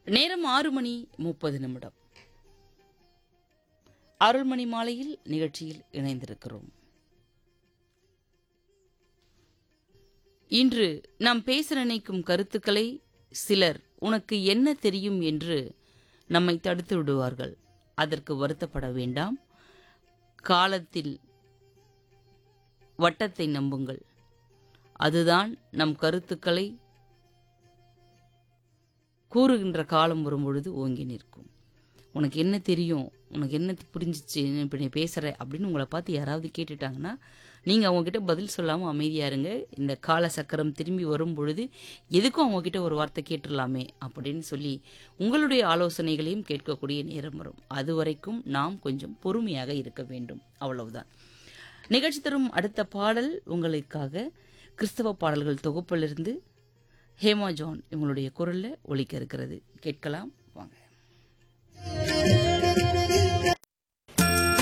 நேரம் ஆறு மணி முப்பது நிமிடம் அருள்மணி மாலையில் நிகழ்ச்சியில் இணைந்திருக்கிறோம் இன்று நாம் பேச நினைக்கும் கருத்துக்களை சிலர் உனக்கு என்ன தெரியும் என்று நம்மை தடுத்து விடுவார்கள் அதற்கு வருத்தப்பட வேண்டாம் காலத்தில் வட்டத்தை நம்புங்கள் அதுதான் நம் கருத்துக்களை கூறுகின்ற காலம் வரும்பொழுது ஓங்கி நிற்கும் உனக்கு என்ன தெரியும் உனக்கு என்ன புரிஞ்சிச்சு இப்படி நீ பேசுகிற அப்படின்னு உங்களை பார்த்து யாராவது கேட்டுட்டாங்கன்னா நீங்கள் அவங்கக்கிட்ட பதில் சொல்லாமல் அமைதியாக இருங்க இந்த கால சக்கரம் திரும்பி வரும் பொழுது எதுக்கும் அவங்கக்கிட்ட ஒரு வார்த்தை கேட்டுடலாமே அப்படின்னு சொல்லி உங்களுடைய ஆலோசனைகளையும் கேட்கக்கூடிய நேரம் வரும் அது வரைக்கும் நாம் கொஞ்சம் பொறுமையாக இருக்க வேண்டும் அவ்வளவுதான் நிகழ்ச்சி தரும் அடுத்த பாடல் உங்களுக்காக கிறிஸ்தவ பாடல்கள் தொகுப்பிலிருந்து ஹேமா ஜான் இவங்களுடைய குரலில் ஒலிக்க இருக்கிறது கேட்கலாம்